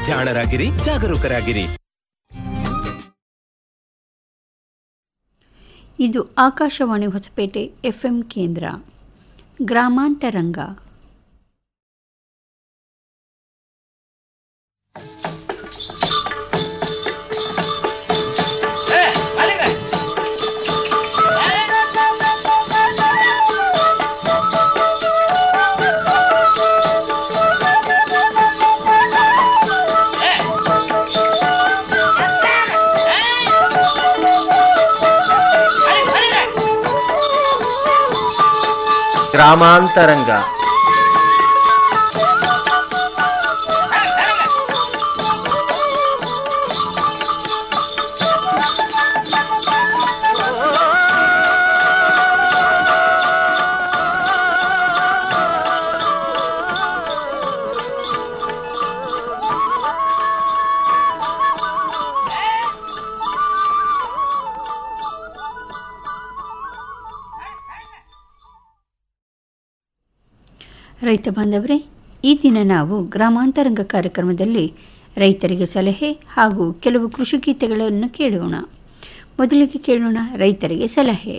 ಜಾಣರಾಗಿರಿ ಜಾಗರೂಕರಾಗಿರಿ ಇದು ಆಕಾಶವಾಣಿ ಹೊಸಪೇಟೆ ಎಫ್ಎಂ ಕೇಂದ್ರ ಗ್ರಾಮಾಂತರಂಗ ಗ್ರಾಮಾಂತರಂಗ ರೈತ ಬಾಂಧವರೇ ಈ ದಿನ ನಾವು ಗ್ರಾಮಾಂತರಂಗ ಕಾರ್ಯಕ್ರಮದಲ್ಲಿ ರೈತರಿಗೆ ಸಲಹೆ ಹಾಗೂ ಕೆಲವು ಕೃಷಿ ಗೀತೆಗಳನ್ನು ಕೇಳೋಣ ಮೊದಲಿಗೆ ಕೇಳೋಣ ರೈತರಿಗೆ ಸಲಹೆ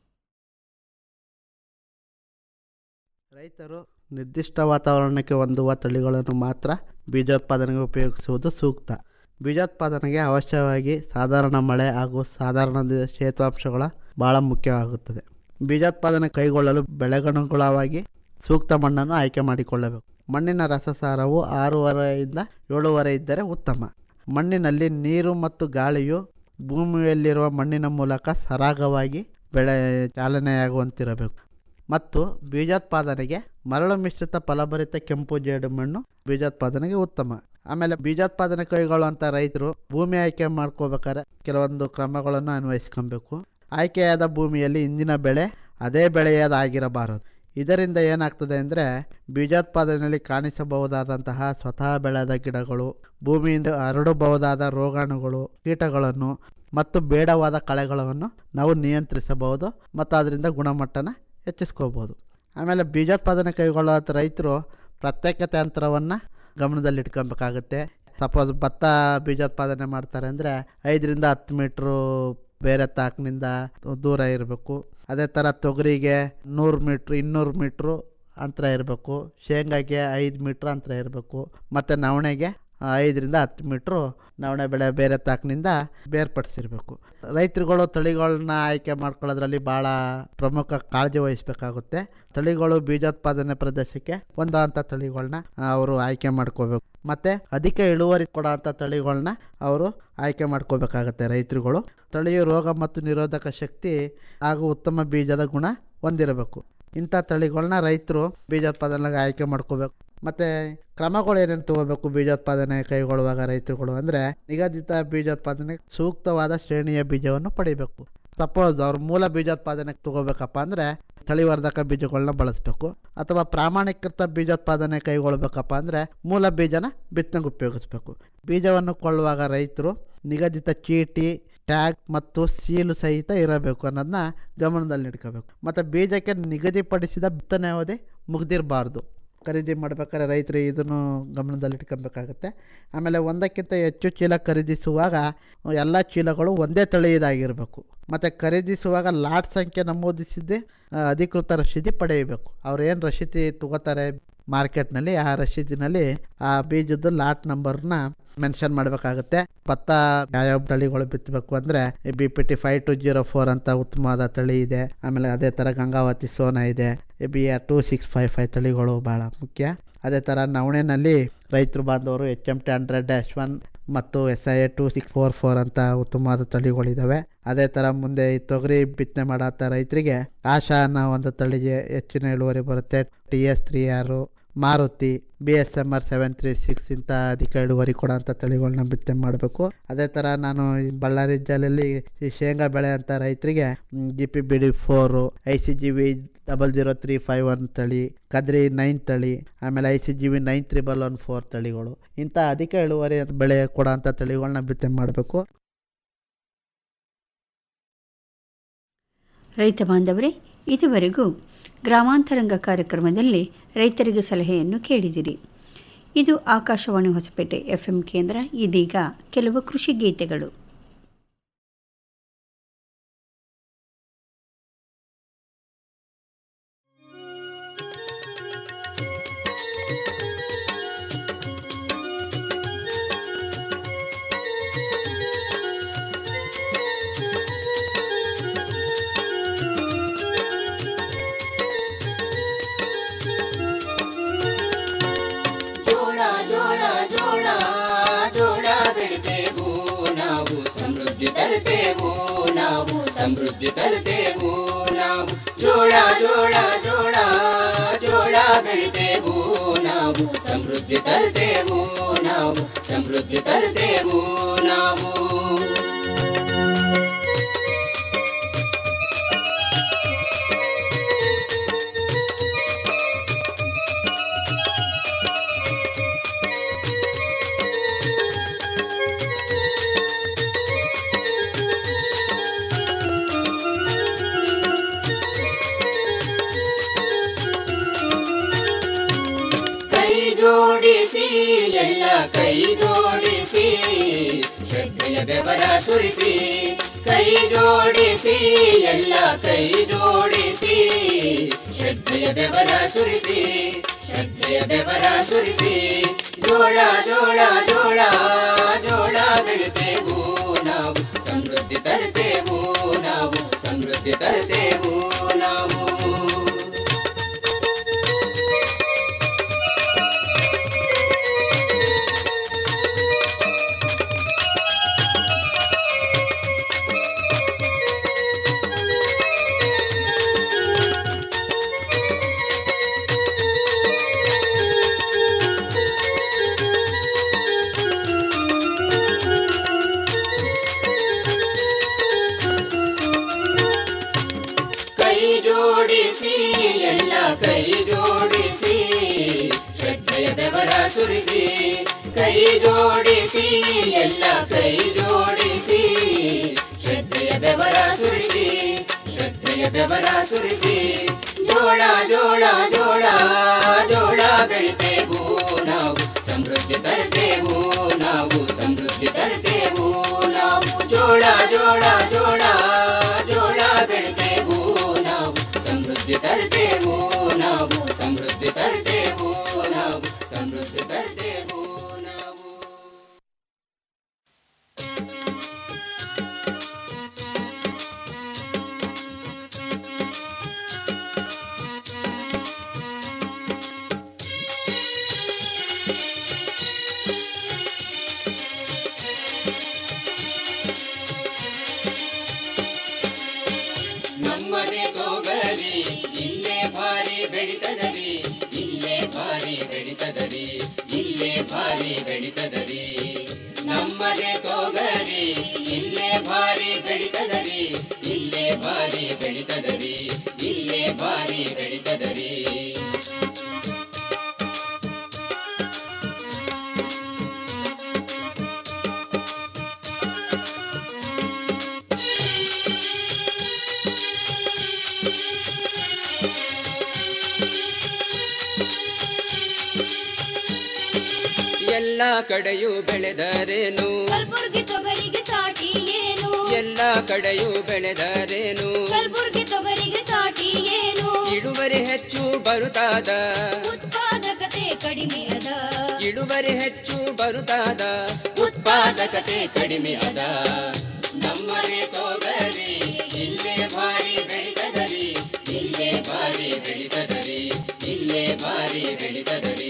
ರೈತರು ನಿರ್ದಿಷ್ಟ ವಾತಾವರಣಕ್ಕೆ ಹೊಂದುವ ತಳಿಗಳನ್ನು ಮಾತ್ರ ಬೀಜೋತ್ಪಾದನೆಗೆ ಉಪಯೋಗಿಸುವುದು ಸೂಕ್ತ ಬೀಜೋತ್ಪಾದನೆಗೆ ಅವಶ್ಯವಾಗಿ ಸಾಧಾರಣ ಮಳೆ ಹಾಗೂ ಸಾಧಾರಣ ದಿ- ಶೀತಾಂಶಗಳ ಬಹಳ ಮುಖ್ಯವಾಗುತ್ತದೆ ಬೀಜೋತ್ಪಾದನೆ ಕೈಗೊಳ್ಳಲು ಬೆಳೆಗನುಗುಣವಾಗಿ ಸೂಕ್ತ ಮಣ್ಣನ್ನು ಆಯ್ಕೆ ಮಾಡಿಕೊಳ್ಳಬೇಕು ಮಣ್ಣಿನ ರಸಸಾರವು ಆರೂವರೆಯಿಂದ ಏಳುವರೆ ಇದ್ದರೆ ಉತ್ತಮ ಮಣ್ಣಿನಲ್ಲಿ ನೀರು ಮತ್ತು ಗಾಳಿಯು ಭೂಮಿಯಲ್ಲಿರುವ ಮಣ್ಣಿನ ಮೂಲಕ ಸರಾಗವಾಗಿ ಬೆಳೆ ಚಾಲನೆಯಾಗುವಂತಿರಬೇಕು ಮತ್ತು ಬೀಜೋತ್ಪಾದನೆಗೆ ಮರಳು ಮಿಶ್ರಿತ ಫಲಭರಿತ ಕೆಂಪು ಜೇಡು ಮಣ್ಣು ಬೀಜೋತ್ಪಾದನೆಗೆ ಉತ್ತಮ ಆಮೇಲೆ ಬೀಜೋತ್ಪಾದನೆ ಕೈಗೊಳ್ಳುವಂಥ ರೈತರು ಭೂಮಿ ಆಯ್ಕೆ ಮಾಡ್ಕೋಬೇಕಾದ್ರೆ ಕೆಲವೊಂದು ಕ್ರಮಗಳನ್ನು ಅನ್ವಯಿಸ್ಕೊಬೇಕು ಆಯ್ಕೆಯಾದ ಭೂಮಿಯಲ್ಲಿ ಇಂದಿನ ಬೆಳೆ ಅದೇ ಬೆಳೆಯದಾಗಿರಬಾರದು ಇದರಿಂದ ಏನಾಗ್ತದೆ ಅಂದರೆ ಬೀಜೋತ್ಪಾದನೆಯಲ್ಲಿ ಕಾಣಿಸಬಹುದಾದಂತಹ ಸ್ವತಃ ಬೆಳೆದ ಗಿಡಗಳು ಭೂಮಿಯಿಂದ ಹರಡಬಹುದಾದ ರೋಗಾಣುಗಳು ಕೀಟಗಳನ್ನು ಮತ್ತು ಬೇಡವಾದ ಕಳೆಗಳನ್ನು ನಾವು ನಿಯಂತ್ರಿಸಬಹುದು ಮತ್ತು ಅದರಿಂದ ಗುಣಮಟ್ಟನ ಹೆಚ್ಚಿಸ್ಕೋಬೋದು ಆಮೇಲೆ ಬೀಜೋತ್ಪಾದನೆ ಕೈಗೊಳ್ಳುವ ರೈತರು ಪ್ರತ್ಯೇಕತೆ ಅಂತರವನ್ನು ಗಮನದಲ್ಲಿಟ್ಕೊಬೇಕಾಗುತ್ತೆ ಸಪೋಸ್ ಭತ್ತ ಬೀಜೋತ್ಪಾದನೆ ಮಾಡ್ತಾರೆ ಅಂದರೆ ಐದರಿಂದ ಹತ್ತು ಮೀಟ್ರು ಬೇರೆ ತಾಕಿನಿಂದ ದೂರ ಇರಬೇಕು ಅದೇ ಥರ ತೊಗರಿಗೆ ನೂರು ಮೀಟ್ರ್ ಇನ್ನೂರು ಮೀಟ್ರು ಅಂತರ ಇರಬೇಕು ಶೇಂಗಾಗೆ ಐದು ಮೀಟ್ರ್ ಅಂತರ ಇರಬೇಕು ಮತ್ತು ನವಣೆಗೆ ಐದರಿಂದ ಹತ್ತು ಮೀಟ್ರು ನವಣೆ ಬೆಳೆ ಬೇರೆ ತಾಕಿನಿಂದ ಬೇರ್ಪಡಿಸಿರ್ಬೇಕು ರೈತರುಗಳು ತಳಿಗಳನ್ನ ಆಯ್ಕೆ ಮಾಡ್ಕೊಳ್ಳೋದ್ರಲ್ಲಿ ಭಾಳ ಪ್ರಮುಖ ಕಾಳಜಿ ವಹಿಸಬೇಕಾಗುತ್ತೆ ತಳಿಗಳು ಬೀಜೋತ್ಪಾದನೆ ಪ್ರದೇಶಕ್ಕೆ ಹೊಂದುವಂಥ ತಳಿಗಳನ್ನ ಅವರು ಆಯ್ಕೆ ಮಾಡ್ಕೋಬೇಕು ಮತ್ತು ಅಧಿಕ ಇಳುವರಿ ಕೊಡೋವಂಥ ತಳಿಗಳನ್ನ ಅವರು ಆಯ್ಕೆ ಮಾಡ್ಕೋಬೇಕಾಗತ್ತೆ ರೈತರುಗಳು ತಳಿಯು ರೋಗ ಮತ್ತು ನಿರೋಧಕ ಶಕ್ತಿ ಹಾಗೂ ಉತ್ತಮ ಬೀಜದ ಗುಣ ಹೊಂದಿರಬೇಕು ಇಂಥ ತಳಿಗಳನ್ನ ರೈತರು ಬೀಜೋತ್ಪಾದನೆಗೆ ಆಯ್ಕೆ ಮಾಡ್ಕೋಬೇಕು ಮತ್ತು ಕ್ರಮಗಳು ಏನೇನು ತಗೋಬೇಕು ಬೀಜೋತ್ಪಾದನೆ ಕೈಗೊಳ್ಳುವಾಗ ರೈತರುಗಳು ಅಂದರೆ ನಿಗದಿತ ಬೀಜೋತ್ಪಾದನೆಗೆ ಸೂಕ್ತವಾದ ಶ್ರೇಣಿಯ ಬೀಜವನ್ನು ಪಡಿಬೇಕು ಸಪೋಸ್ ಅವ್ರು ಮೂಲ ಬೀಜೋತ್ಪಾದನೆಗೆ ತಗೋಬೇಕಪ್ಪ ಅಂದರೆ ತಳಿವರ್ಧಕ ಬೀಜಗಳನ್ನ ಬಳಸಬೇಕು ಅಥವಾ ಪ್ರಾಮಾಣೀಕೃತ ಬೀಜೋತ್ಪಾದನೆ ಕೈಗೊಳ್ಬೇಕಪ್ಪ ಅಂದರೆ ಮೂಲ ಬೀಜನ ಬಿತ್ತನೆಗೆ ಉಪಯೋಗಿಸ್ಬೇಕು ಬೀಜವನ್ನು ಕೊಳ್ಳುವಾಗ ರೈತರು ನಿಗದಿತ ಚೀಟಿ ಟ್ಯಾಗ್ ಮತ್ತು ಸೀಲು ಸಹಿತ ಇರಬೇಕು ಅನ್ನೋದನ್ನ ಗಮನದಲ್ಲಿ ಇಟ್ಕೋಬೇಕು ಮತ್ತು ಬೀಜಕ್ಕೆ ನಿಗದಿಪಡಿಸಿದ ಬಿತ್ತನೆ ಅವಧಿ ಮುಗ್ದಿರಬಾರ್ದು ಖರೀದಿ ಮಾಡ್ಬೇಕಾದ್ರೆ ರೈತರು ಇದನ್ನು ಗಮನದಲ್ಲಿ ಇಟ್ಕೊಬೇಕಾಗತ್ತೆ ಆಮೇಲೆ ಒಂದಕ್ಕಿಂತ ಹೆಚ್ಚು ಚೀಲ ಖರೀದಿಸುವಾಗ ಎಲ್ಲ ಚೀಲಗಳು ಒಂದೇ ತಳಿಯದಾಗಿರಬೇಕು ಮತ್ತು ಖರೀದಿಸುವಾಗ ಲಾಟ್ ಸಂಖ್ಯೆ ನಮೂದಿಸಿದ್ದೇ ಆ, ಅಧಿಕೃತ ರಶೀದಿ ಪಡೆಯಬೇಕು ಅವ್ರು ಏನು ರಶೀದಿ ತಗೋತಾರೆ ಮಾರ್ಕೆಟ್ನಲ್ಲಿ ಆ ರಶೀದಿನಲ್ಲಿ ಆ ಬೀಜದ ಲಾಟ್ ನಂಬರ್ನ ಮೆನ್ಷನ್ ಮಾಡಬೇಕಾಗುತ್ತೆ ಭತ್ತ ಯಾವ್ಯಾವ ತಳಿಗಳು ಬಿತ್ತಬೇಕು ಅಂದರೆ B P T five two zero four ಅಂತ ಉತ್ತಮವಾದ ತಳಿ ಇದೆ ಆಮೇಲೆ ಅದೇ ಥರ ಗಂಗಾವತಿ ಸೋನಾ ಇದೆ B R two six five five ತಳಿಗಳು ಭಾಳ ಮುಖ್ಯ ಅದೇ ಥರ ನವಣೆನಲ್ಲಿ ರೈತರು ಬಾಂಧವರು H M T hundred dash one ಮತ್ತು S I A two six four four ಅಂತ ಉತ್ತಮವಾದ ತಳಿಗಳಿದ್ದಾವೆ ಅದೇ ಥರ ಮುಂದೆ ಈ ತೊಗರಿ ಬಿತ್ತನೆ ಮಾಡೋ ರೈತರಿಗೆ ಆಶಾ ಅನ್ನೋ ಒಂದು ತಳಿಗೆ ಹೆಚ್ಚಿನ ಇಳುವರಿ ಬರುತ್ತೆ ಟಿ ಎಸ್ ತ್ರೀ ಆರು Maruti B S M R seven three six ಇಂಥ ಅಧಿಕ ಇಳುವರಿ ಕೊಡೋಂಥ ತಳಿಗಳನ್ನ ಬಿತ್ತನೆ ಮಾಡಬೇಕು ಅದೇ ಥರ ನಾನು ಈ ಬಳ್ಳಾರಿ ಜಿಲ್ಲೆಯಲ್ಲಿ ಈ ಶೇಂಗಾ ಬೆಳೆ ಅಂತ ರೈತರಿಗೆ G P B D four I C G V double zero three five one ತಳಿ ಕದ್ರಿ ನೈನ್ ತಳಿ ಆಮೇಲೆ I C G V nine triple one four ತಳಿಗಳು ಇಂಥ ಅಧಿಕ ಇಳುವರಿ ಬೆಳೆ ಕೊಡೋಂಥ ತಳಿಗಳನ್ನ ಬಿತ್ತನೆ ಮಾಡಬೇಕು ರೈತ ಬಾಂಧವರೇ ಇದುವರೆಗೂ ಗ್ರಾಮಾಂತರಂಗ ಕಾರ್ಯಕ್ರಮದಲ್ಲಿ ರೈತರಿಗೆ ಸಲಹೆಯನ್ನು ಕೇಳಿದಿರಿ ಇದು ಆಕಾಶವಾಣಿ ಹೊಸಪೇಟೆ ಎಫ್ಎಂ ಕೇಂದ್ರ ಇದೀಗ ಕೆಲವು ಕೃಷಿ ಗೀತೆಗಳು ಜೋಳ ಜೋಳ ಜೋಳ ಜೋಳ ಬೆಳಿತೇವು ನಾವು ಸಮೃದ್ಧಿ ತರುತ್ತೇವು ನಾವು ಸಮೃದ್ಧಿ ತರುತ್ತೇವು ನಾವು ಜೋಳ ಜೋಳ ಜೋಳ ಜೋಳ ಬೆಳಿತೇವು ನಾವು ಸಮೃದ್ಧಿ ತರುತ್ತೇವು ನಾವು ಸಮೃದ್ಧಿ ತರುತ್ತೇವು ನಾವು ಕೈ ಜೋಡಿಸಿ ಎಲ್ಲ ಕೈ ಜೋಡಿಸಿ ಶ್ರದ್ಧೆಯ ಬೆವರ ಸುರಿಸಿ ಕೈ ಜೋಡಿಸಿ ಎಲ್ಲ ಕೈ ಜೋಡಿಸಿ ಶ್ರದ್ಧೆಯ ಬೆವರ ಸುರಿಸಿ ಶ್ರದ್ಧೆಯ ಬೆವರ ಸುರಿಸಿ ಜೋಳ ಜೋಳ ಜೋಳ ಜೋಳ ಬೆಳಿತೇವು ನಾವು ಸಮೃದ್ಧಿ ತರುತ್ತೇವು ನಾವು ಸಮೃದ್ಧಿ ತರುತ್ತೇವು ನಾವು ಕೈ ಜೋಡಿಸಿ ಎಲ್ಲ ಕೈ ಜೋಡಿಸಿ ಶ್ರದ್ಧೆಯ ಬೆವರ ಸುರಿಸಿ ಕೈ ಜೋಡಿಸಿ ಎಲ್ಲ ಕೈ ಜೋಡಿಸಿ ಶ್ರದ್ಧೆಯ ಬೆವರ ಸುರಿಸಿ ಶ್ರದ್ಧೆಯ ಬೆವರ ಸುರಿಸಿ ಜೋಳ ಜೋಳ ಜೋಳ ಜೋಳ ಬೆಳಿತೇವು ನಾವು ಸಮೃದ್ಧಿ ತರ್ತೇವು ನಾವು ಸಮೃದ್ಧಿ ತರ್ತೇವು ನಾವು ಜೋಳ ಜೋಳ ಜೋಳ ಜೋಳ ಬೆಳಿತೇವು ನಾವು ಸಮೃದ್ಧಿ ತರ್ತೇವು ನಾವು ಸಮೃದ್ಧಿ ತರ್ತೇವು ನಾವು ಸಮೃದ್ಧಿ ತರ್ತೇವು ನಾವು ನಮ್ಮದೇ ತೋಗರಿ ಇಲ್ಲೇ ಭಾರಿ ಬೆಳಿತದರಿ ಇಲ್ಲೇ ಭಾರಿ ಬೆಳಿತದರಿ ಇಲ್ಲೇ ಭಾರಿ ಬೆಳಿತದರಿ ನಮ್ಮದೇ ತೋಗರಿ ಇಲ್ಲೇ ಭಾರಿ ಬೆಳಿತದರಿ ಇಲ್ಲೇ ಭಾರಿ ಬೆಳಿತದರಿ ಇಲ್ಲೇ ಭಾರಿ ಬೆಳಿತದರಿ ಎಲ್ಲ ಕಡೆಯೂ ಬೆಳೆದರೇನು ಕಲ್ಬುರ್ಗಿ ತೊಗರಿಗೆ ಸಾಟಿ ಏನು ಎಲ್ಲ ಕಡೆಯೂ ಬೆಳೆದರೇನು ಕಲ್ಬುರ್ಗಿ ತೊಗರಿಗೆ ಸಾಟಿ ಏನು ಇಳುವರಿ ಹೆಚ್ಚು ಬರುತ್ತಾದ ಉತ್ಪಾದಕತೆ ಕಡಿಮೆ ಅದ ಇಳುವರಿ ಹೆಚ್ಚು ಬರುತ್ತಾದ ಉತ್ಪಾದಕತೆ ಕಡಿಮೆ ಅದ ನಮ್ಮದೇ ತೋಗರಿ ಇಲ್ಲೇ ಭಾರಿ ಬೆಳಿತದರಿ ಇಲ್ಲೇ ಭಾರಿ ಬೆಳಿತದರಿ ಇಲ್ಲೇ ಭಾರಿ ಬೆಳಿತದರಿ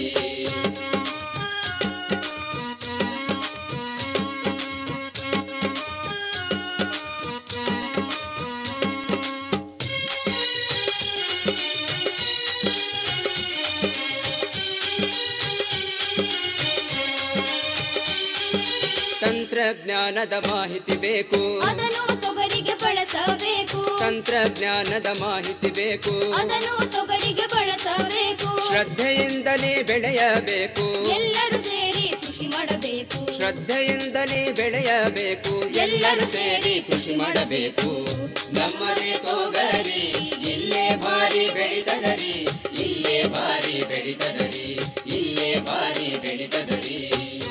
ತಂತ್ರಜ್ಞಾನದ ಮಾಹಿತಿ ಬೇಕು ಅದನ್ನು ತೊಗರಿಗೆ ಬಳಸಬೇಕು ತಂತ್ರಜ್ಞಾನದ ಮಾಹಿತಿ ಬೇಕು ಅದನ್ನು ತೊಗರಿಗೆ ಬಳಸಬೇಕು ಶ್ರದ್ಧೆಯಿಂದಲೇ ಬೆಳೆಯಬೇಕು ಎಲ್ಲರೂ ಸೇರಿ ಕೃಷಿ ಮಾಡಬೇಕು ಶ್ರದ್ಧೆಯಿಂದಲೇ ಬೆಳೆಯಬೇಕು ಎಲ್ಲರೂ ಸೇರಿ ಕೃಷಿ ಮಾಡಬೇಕು ನಮ್ಮದೇ ತೋಗರಿ ಇಲ್ಲೇ ಭಾರಿ ಬೆಳಿತದರಿ ಇಲ್ಲೇ ಭಾರಿ ಬೆಳಿತದರಿ ಇಲ್ಲೇ ಇಲ್ಲೇ ಭಾರಿ ಬೆಳಿತದರಿ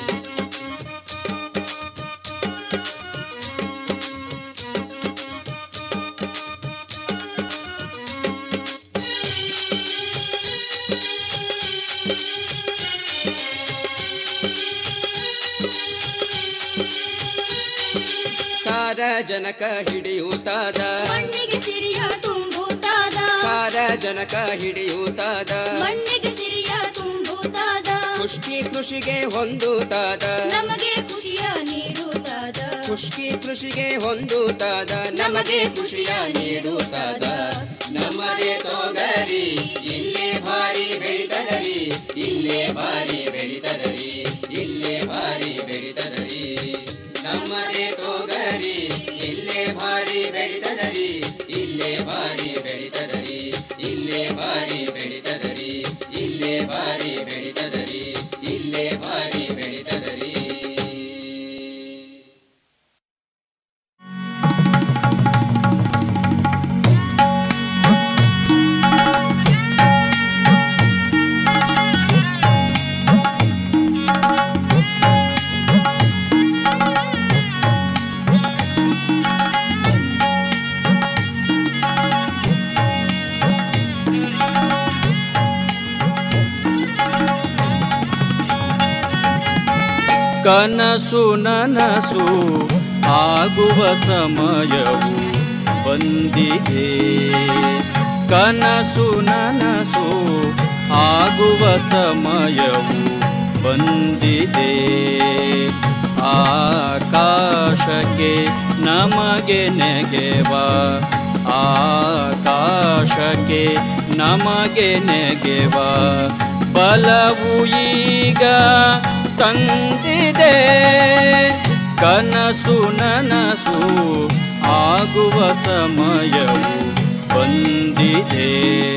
ಸಾರಜನಕ ಹಿಡಿಯೂತಾದ ಮಣ್ಣಿಗೆ ಸಿರಿಯ ತುಂಬುತ್ತಾದ ಸಾರಜನಕ ಹಿಡಿಯೂತಾದ ಮಣ್ಣಿಗೆ ಸಿರಿಯ ತುಂಬುತ್ತಾದ ಖುಷ್ಕಿ ಕೃಷಿಗೆ ಹೊಂದುತ್ತಾದ ನಮಗೆ ಖುಷಿಯ ನೀಡುತ್ತಾದ ಖುಷ್ಕಿ ಕೃಷಿಗೆ ಹೊಂದುತ್ತಾದ ನಮಗೆ ಖುಷಿಯ ನೀಡುತ್ತಾದ ನಮ್ಮದೇ ತೋಗರಿ ಇಲ್ಲೇ ಭಾರಿ ಬೆಳಿತದರಿ ಇಲ್ಲೇ ಭಾರಿ ಬೆಳಿತದರಿ ಇಲ್ಲೇ ಭಾರಿ ಬೆಳಿತದರಿ ನಮ್ಮದೇ ತೋಗರಿ ಇಲ್ಲೇ ಭಾರಿ ಬೆಳಿತದರಿ ಇಲ್ಲೇ ಭಾರಿ ಬೆಳಿತದರಿ ಇಲ್ಲೇ ಭಾರಿ ಬೆಳಿತದರಿ ಇಲ್ಲೇ ಭಾರಿ ಬೆಳಿತದರಿ ಇಲ್ಲೇ ಭಾರಿ ಬೆಳಿತದರಿ ಕನಸು ನನಸು ಆಗುವ ಸಮಯವು ಬಂದಿದೆ ಕನಸು ನನಸು ಆಗುವ ಸಮಯವು ಬಂದಿದೆ ಆಕಾಶಕ್ಕೆ ನಮಗೆ ನೆಗೆವ ಆಕಾಶಕ್ಕೆ ನಮಗೆ ನೆಗೆವ ಬಲವು ಈಗ ತಂದಿದೆ ಕನಸು ನನಸು ಆಗುವ ಸಮಯವು ಬಂದಿದೆ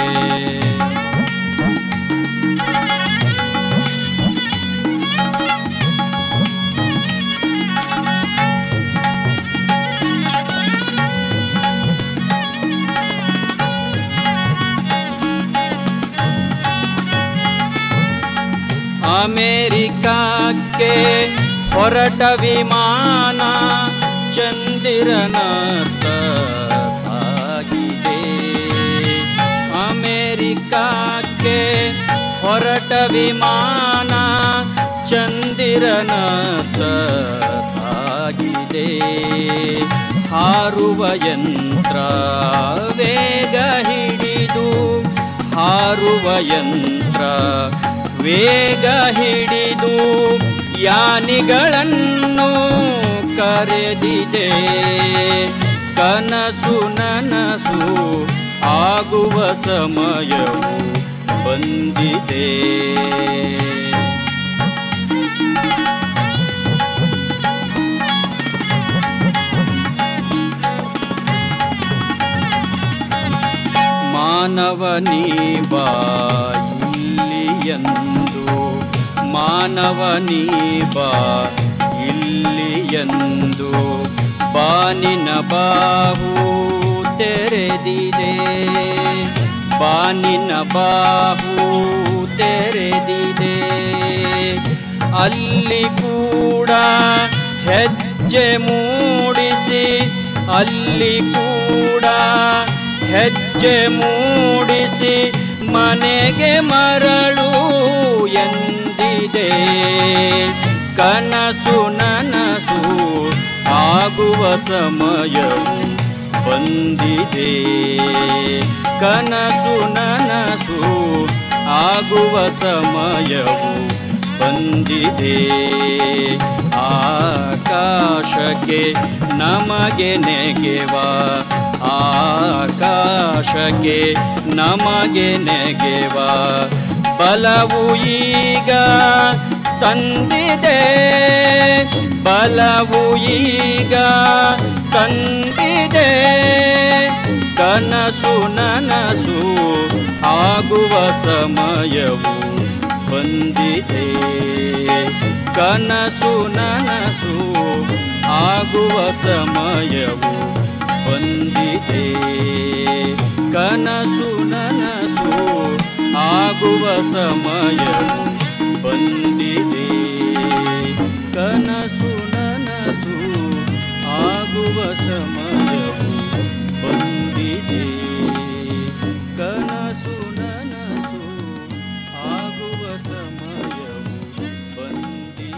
ಅಮೇರಿಕಕ್ಕೆ ಹೊರಟ ವಿಮಾನ ಚಂದಿರನತ್ತ ಸಾಗಿದೆ ಅಮೇರಿಕಕ್ಕೆ ಹೊರಟ ವಿಮಾನ ಚಂದಿರನತ್ತ ಸಾಗಿದೆ ಹಾರುವ ಯಂತ್ರ ವೇಗ ಹಿಡಿದು ಹಾರುವ ಯಂತ್ರ ವೇಗ ಹಿಡಿದು ಯಾನಿಗಳನ್ನು ಕರೆದಿದೆ ಕನಸು ನನಸು ಆಗುವ ಸಮಯವು ಬಂದಿದೆ ಮಾನವನೀ ಬಾ ಇಲ್ಲಿಯಂದು ಮಾನವನೀ ಬಾ ಇಲ್ಲಿಯಂದು ಬಾನಿನ ಬಾಹು ತೆರೆದಿದೆ ಬಾನಿನ ಬಾಹು ತೆರೆದಿದೆ ಅಲ್ಲಿ ಕೂಡ ಹೆಜ್ಜೆ ಮೂಡಿಸಿ ಅಲ್ಲಿ ಕೂಡ ಹೆಜ್ಜೆ ಮೂಡಿಸಿ ಮನೆಗೆ ಮರಳು ಎಂದಿದೆ ಕನಸು ನನಸು ಆಗುವ ಸಮಯವು ಬಂದಿದೆ ಕನಸು ನನಸು ಆಗುವ ಸಮಯವು ಬಂದಿದೆ ಆಕಾಶಕ್ಕೆ ನಮಗೆ ನೆಗೆವ ಆಕಾಶಕ್ಕೆ ನಮಗೆ ನೆಗೆವ ಬಲವು ಈಗ ತಂದಿದೆ ಬಲವು ಈಗ ತಂದಿದೆ ಕನಸು ನನಸು ಆಗುವ ಸಮಯವು ಬಂದಿದೆ ಕನಸು ನನಸು ಆಗುವ ಸಮಯವು ಬಂದಿದೆ ಕನಸು ನನಸು ಆಗುವ ಸಮಯವು ಬಂದಿದೆ ಕನಸು ನನಸು ಆಗುವ ಸಮಯವು ಬಂದಿದೆ ಕನಸು ನನಸು ಆಗುವ ಸಮಯವು ಬಂದಿದೆ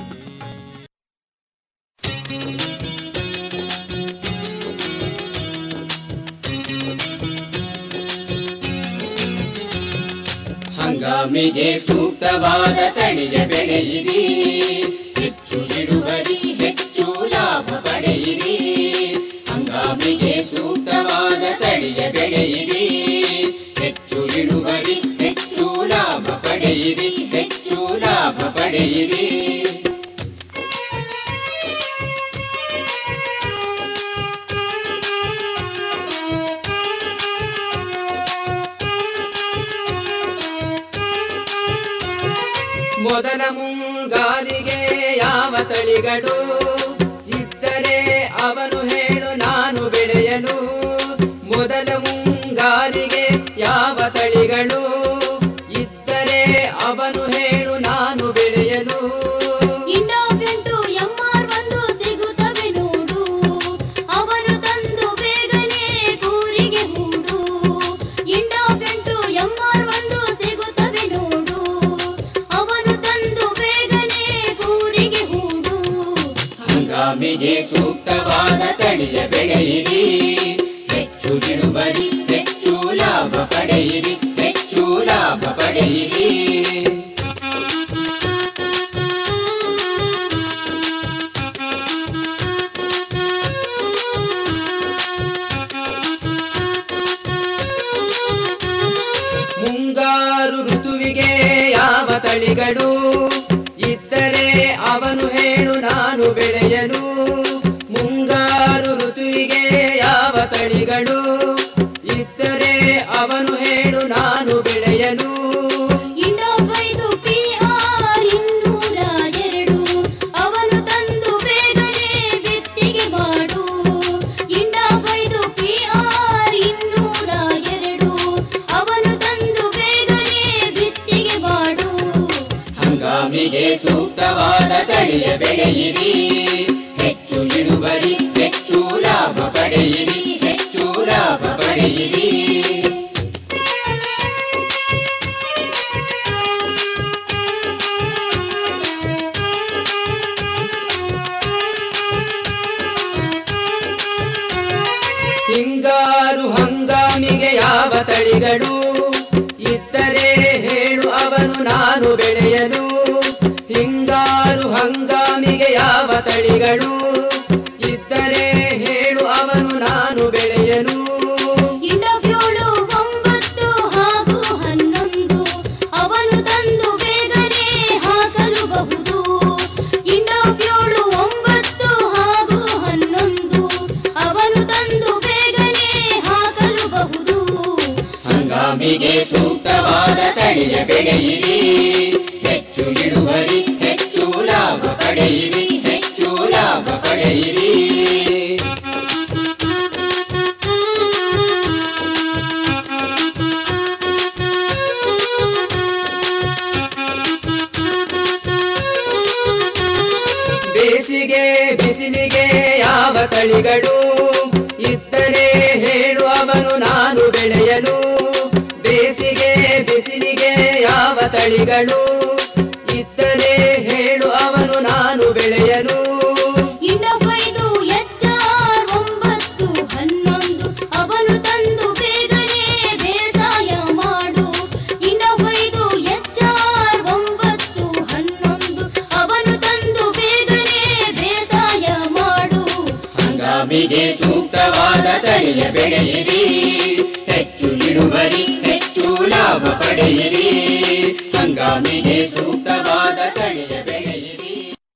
ಹಂಗಾಮಿಗೆ ಸೂಕ್ತವಾದ ತಳಿಯ ಬೆಳೆಯಿರಿ ಹೆಚ್ಚು ಇಳುವರಿ ಹೆಚ್ಚು ಲಾಭ ಪಡೆಯಿರಿ ಹಂಗಾಮಿಗೆ ಸೂಕ್ತವಾದ ತಳಿಯ ಬೆಳೆಯಿರಿ ಹೆಚ್ಚು ಇಳುವರಿ ಹೆಚ್ಚು ಲಾಭ ಪಡೆಯಿರಿ ಹೆಚ್ಚು ಲಾಭ ಪಡೆಯಿರಿ ಮೊದಲ ಮುಂಗಾರಿಗೆ ಯಾವ ತಳಿಗಳು ಇದ್ದರೆ ಅವನು ಹೇಳು ನಾನು ಬೆಳೆಯಲು ಮೊದಲ ಮುಂಗಾರಿಗೆ ಯಾವ ತಳಿಗಳು ಇದ್ದರೆ ಅವನು ಹೇಳು ನಾನು ಬೆಳೆಯಲು ಇಂಡೋಫೆಂಟು ಎಂಆರ್ ಒಂದು ಸಿಗುತ್ತವೆ ನೋಡು ಅವನು ತಂದು ಬೇಗನೆ ಕೂರಿಗೆ ಹೂಡು ಇಂಡೋಫೆಂಟು ಎಂಆರ್ ಒಂದು ಸಿಗುತ್ತವೆ ನೋಡು ಅವನು ತಂದು ಬೇಗನೆ ಕೂರಿಗೆ ಹೂಡು ಹಂಗಾಮಿಗೆ ಸೂಕ್ತವಾದ ತಳಿಯ ಬೆಳೆಯಿರಿ ಹೆಚ್ಚು ಇಳುವರಿ ಹೆಚ್ಚು ಲಾಭ ಪಡೆಯಿರಿ ಹೆಚ್ಚು ಲಾಭ ಪಡೆಯಿರಿ ಮುಂಗಾರು ಋತುವಿಗೆ ಯಾವ ತಳಿಗಳು ಇದ್ದರೆ ಅವನು ಹೇಳು ನಾನು ಬೆಳೆಯಲು ಮುಂಗಾರು ಋತುವಿಗೆ ಯಾವ ತಳಿಗಳು ಇದ್ದರೆ ಅವನು ಹೇಳು ನಾನು ಬೆಳೆಯಲು ಇಂಡೋಫೈದು ಪಿಆರ್ ಇನ್ನೂರ ಎರಡು ಅವನು ತಂದು ಬೇಗನೆ ಬಿತ್ತಿಗೆ ಮಾಡು ಇಂಡೋಫೈದು ಪಿಆರ್ ಇನ್ನೂರ ಎರಡು ಅವನು ತಂದು ಬೇಗನೆ ಬಿತ್ತಿಗೆ ಮಾಡು ಹಂಗಾಮಿಗೆ ಸೂಕ್ತವಾದ ತಳಿಯ ಬೆಳೆಯಿರಿ ಹೆಚ್ಚು ಇಳುವರಿ ಹೆಚ್ಚು ಲಾಭ ಪಡೆಯಿರಿ ಹೆಚ್ಚು ಲಾಭ ಪಡೆಯಿರಿ ಹಿಂಗಾರು ಹಂಗಾಮಿಗೆ ಯಾವ ತಳಿಗಳು ಇದ್ದರೆ ಹೇಳು ಅವನು ನಾನು ಬೆಳೆಯಲು ಹಿಂಗಾರು ಹಂಗಾಮಿಗೆ ಯಾವ ತಳಿಗಳು ಇದ್ದರೆ ಹೇಳು ಅವನು ನಾನು ಬೆಳೆಯಲು ಇಂಡೋಫ್ಯೋಳು ಒಂಬತ್ತು ಹಾಗೂ ಹನ್ನೊಂದು ಅವನು ತಂದು ಬೇಗನೆ ಹಾಕಲುಬಹುದು ಇಂಡೋಫ್ಯೋಳು ಒಂಬತ್ತು ಹಾಗೂ ಹನ್ನೊಂದು ಅವನು ತಂದು ಬೇಗನೆ ಹಾಕಲುಬಹುದು ಹಂಗಾಮಿಗೆ ಸೂಕ್ತವಾದ ತಳಿಯ ಬೆಳೆಯಿರಿ ಹೆಚ್ಚು ಇಳುವರಿ ಹೆಚ್ಚು ಲಾಭ ಪಡೆಯಿರಿ ಹೆಚ್ಚು ಲಾಭ ಪಡೆಯಿರಿ ಬೇಸಿಗೆ ಬಿಸಿಲಿಗೆ ಯಾವ ತಳಿಗಳು ಇದ್ದರೆ ಹೇಳು ಅವನು ನಾನು ಬೆಳೆಯಲು ಬೇಸಿಗೆ ಬಿಸಿಲಿಗೆ ಯಾವ ತಳಿಗಳು ಇದ್ದರೆ ಹೇಳು ಅವನು ನಾನು ಬೆಳೆಯಲು ಇಂಡೋಫೈದು ಎಚ್ಆರ್ ಒಂಬತ್ತು ಹನ್ನೊಂದು ಅವನು ತಂದು ಬೇಗನೆ ಬೇಸಾಯ ಮಾಡು ಇಂಡೋಫೈದು ಎಚ್ಆರ್ ಒಂಬತ್ತು ಹನ್ನೊಂದು ಅವನು ತಂದು ಬೇಗನೆ ಬೇಸಾಯ ಮಾಡು ಹಂಗಾಮಿಗೆ ಸೂಕ್ತವಾದ ತಳಿಯ ಬೆಳೆಯಿರಿ ಹೆಚ್ಚು ಇಳುವರಿ ಹೆಚ್ಚು ಲಾಭ ಪಡೆಯಿರಿ ಹಂಗಾಮಿಗೆ ಸೂಕ್ತವಾದ ತಳಿಯ ಬೆಳೆಯಿರಿ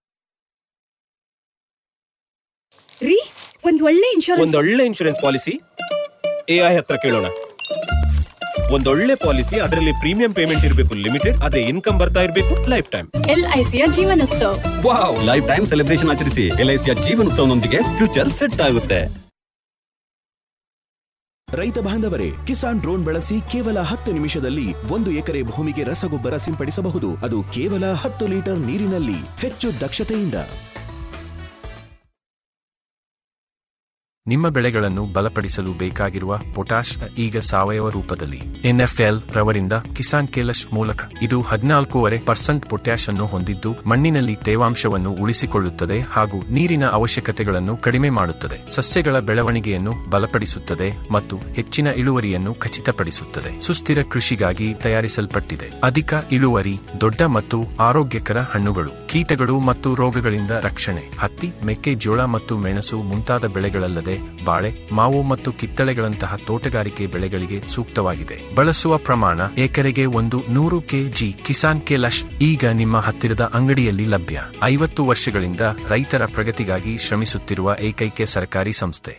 ರೀ ಒಂದ್ ಒಳ್ಳೆ ಇನ್ಶೂರೆನ್ಸ್ ಒಂದೊಳ್ಳೆ ಇನ್ಶೂರೆನ್ಸ್ ಪಾಲಿಸಿ ಎ ಐ ಹತ್ರ ಕೇಳೋಣ ಒಂದೊಳ್ಳೆ ಪಾಲಿಸಿ ಅದರಲ್ಲಿ ಪ್ರೀಮಿಯಂ ಪೇಮೆಂಟ್ ಇರಬೇಕು ಲಿಮಿಟೆಡ್ ಅದೇ ಇನ್ಕಮ್ ಬರ್ತಾ ಇರಬೇಕು ಲೈಫ್ ಟೈಮ್ ಎಲ್ಐಸಿಯ Jeevanotsav wow life time celebration ಆಚರಿಸಿ ಎಲ್ಐಸಿಯ ಜೀವನೋತ್ಸವನೊಂದಿಗೆ ಫ್ಯೂಚರ್ ಸೆಟ್ ಆಗುತ್ತೆ ರೈತ ಬಾಂಧವರೇ ಕಿಸಾನ್ ಡ್ರೋನ್ ಬಳಸಿ ಕೇವಲ ಹತ್ತು ನಿಮಿಷದಲ್ಲಿ ಒಂದು ಎಕರೆ ಭೂಮಿಗೆ ರಸಗೊಬ್ಬರ ಸಿಂಪಡಿಸಬಹುದು ಅದು ಕೇವಲ ಹತ್ತು ಲೀಟರ್ ನೀರಿನಲ್ಲಿ ಹೆಚ್ಚು ದಕ್ಷತೆಯಿಂದ ನಿಮ್ಮ ಬೆಳೆಗಳನ್ನು ಬಲಪಡಿಸಲು ಬೇಕಾಗಿರುವ ಪೊಟ್ಯಾಶ್ ಈಗ ಸಾವಯವ ರೂಪದಲ್ಲಿ ಎನ್ಎಫ್ಎಲ್ ರವರಿಂದ ಕಿಸಾನ್ ಕೇಲಶ್ ಮೂಲಕ ಇದು ಹದಿನಾಲ್ಕೂವರೆ ಪರ್ಸೆಂಟ್ ಪೊಟ್ಯಾಶ್ ಅನ್ನು ಹೊಂದಿದ್ದು ಮಣ್ಣಿನಲ್ಲಿ ತೇವಾಂಶವನ್ನು ಉಳಿಸಿಕೊಳ್ಳುತ್ತದೆ ಹಾಗೂ ನೀರಿನ ಅವಶ್ಯಕತೆಗಳನ್ನು ಕಡಿಮೆ ಮಾಡುತ್ತದೆ ಸಸ್ಯಗಳ ಬೆಳವಣಿಗೆಯನ್ನು ಬಲಪಡಿಸುತ್ತದೆ ಮತ್ತು ಹೆಚ್ಚಿನ ಇಳುವರಿಯನ್ನು ಖಚಿತಪಡಿಸುತ್ತದೆ ಸುಸ್ಥಿರ ಕೃಷಿಗಾಗಿ ತಯಾರಿಸಲ್ಪಟ್ಟಿದೆ ಅಧಿಕ ಇಳುವರಿ ದೊಡ್ಡ ಮತ್ತು ಆರೋಗ್ಯಕರ ಹಣ್ಣುಗಳು ಕೀಟಗಳು ಮತ್ತು ರೋಗಗಳಿಂದ ರಕ್ಷಣೆ ಹತ್ತಿ ಮೆಕ್ಕೆಜೋಳ ಮತ್ತು ಮೆಣಸು ಮುಂತಾದ ಬೆಳೆಗಳಲ್ಲದೆ ಬಾಳೆ ಮಾವು ಮತ್ತು ಕಿತ್ತಳೆಗಳಂತಹ ತೋಟಗಾರಿಕೆ ಬೆಳೆಗಳಿಗೆ ಸೂಕ್ತವಾಗಿದೆ ಬಳಸುವ ಪ್ರಮಾಣ ಎಕರೆಗೆ ಒಂದು ನೂರು ಕೆಜಿ ಕಿಸಾನ್ ಕೆಲಶ್ ಈಗ ನಿಮ್ಮ ಹತ್ತಿರದ ಅಂಗಡಿಯಲ್ಲಿ ಲಭ್ಯ ಐವತ್ತು ವರ್ಷಗಳಿಂದ ರೈತರ ಪ್ರಗತಿಗಾಗಿ ಶ್ರಮಿಸುತ್ತಿರುವ ಏಕೈಕ ಸರ್ಕಾರಿ ಸಂಸ್ಥೆ